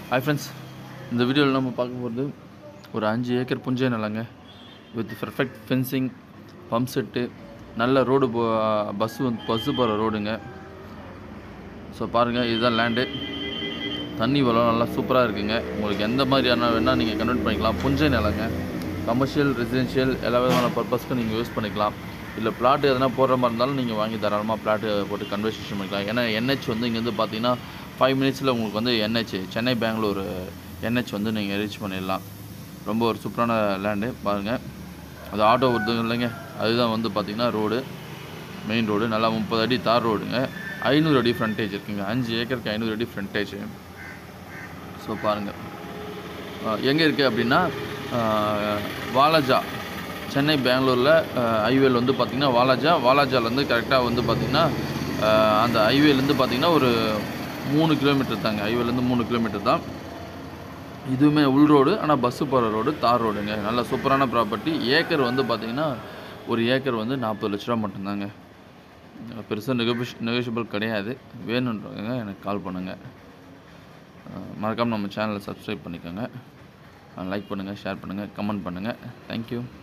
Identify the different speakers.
Speaker 1: hi friends இந்த வீடியோவில் நம்ம பார்க்க போகிறது ஒரு அஞ்சு ஏக்கர் புஞ்சை நிலங்க with perfect fencing pump set நல்ல ரோடு போ பஸ்ஸு வந்து பஸ்ஸு போகிற ரோடுங்க ஸோ பாருங்கள் இதுதான் லேண்டு தண்ணி வளம் நல்லா சூப்பராக இருக்குங்க உங்களுக்கு எந்த மாதிரியான வேணால் நீங்கள் கன்வெர்ட் பண்ணிக்கலாம் புஞ்சை நிலங்க கமர்ஷியல் ரெசிடென்ஷியல் எல்லா விதமான பர்பஸ்க்கும் நீங்கள் யூஸ் பண்ணிக்கலாம் இல்லை பிளாட் எதனா போடுற மாதிரி இருந்தாலும் நீங்கள் வாங்கி தாராளமாக பிளாட்டு போட்டு கன்வர்சேஷன் பண்ணிக்கலாம் ஏன்னா என்ஹெச் வந்து இங்கேருந்து பார்த்தீங்கன்னா ஃபைவ் மினிட்ஸில் உங்களுக்கு வந்து என்ஹெச் சென்னை பெங்களூர் என்ஹெச் வந்து நீங்கள் ரீச் பண்ணிடலாம் ரொம்ப ஒரு சூப்பரான லேண்டு பாருங்கள் அது ஆட்டோ வருது இல்லைங்க அதுதான் வந்து பார்த்திங்கன்னா ரோடு மெயின் ரோடு நல்லா முப்பது அடி தார் ரோடுங்க ஐநூறு அடி ஃப்ரண்டேஜ் இருக்குங்க அஞ்சு ஏக்கருக்கு ஐநூறு அடி ஃப்ரண்டேஜ் ஸோ பாருங்கள் எங்கே இருக்குது அப்படின்னா ஆஹ், வாலாஜா சென்னை பெங்களூரில் ஹைவேல வந்து பார்த்திங்கன்னா வாலாஜா வாலாஜாலேருந்து கரெக்டாக வந்து பார்த்திங்கன்னா ஆஹ், அந்த ஹைவேலேருந்து பார்த்திங்கன்னா ஒரு மூணு கிலோமீட்டர் தாங்க ஹைவேலேருந்து மூணு கிலோமீட்டர் தான் இதுவுமே உள் ரோடு ஆனால் பஸ்ஸு போகிற ரோடு தார் ரோடுங்க நல்ல சூப்பரான ப்ராப்பர்ட்டி ஏக்கர் வந்து பார்த்திங்கன்னா ஒரு ஏக்கர் வந்து நாற்பது லட்ச ரூபா மட்டும்தாங்க பெருசாக நெகோபிஷ் நெகோஷியபிள் கிடையாது வேணுன்றவங்க எனக்கு கால் பண்ணுங்கள் மறக்காமல் நம்ம சேனலை சப்ஸ்கிரைப் பண்ணிக்கோங்க லைக் பண்ணுங்கள் ஷேர் பண்ணுங்கள் கமெண்ட் பண்ணுங்கள் தேங்க்யூ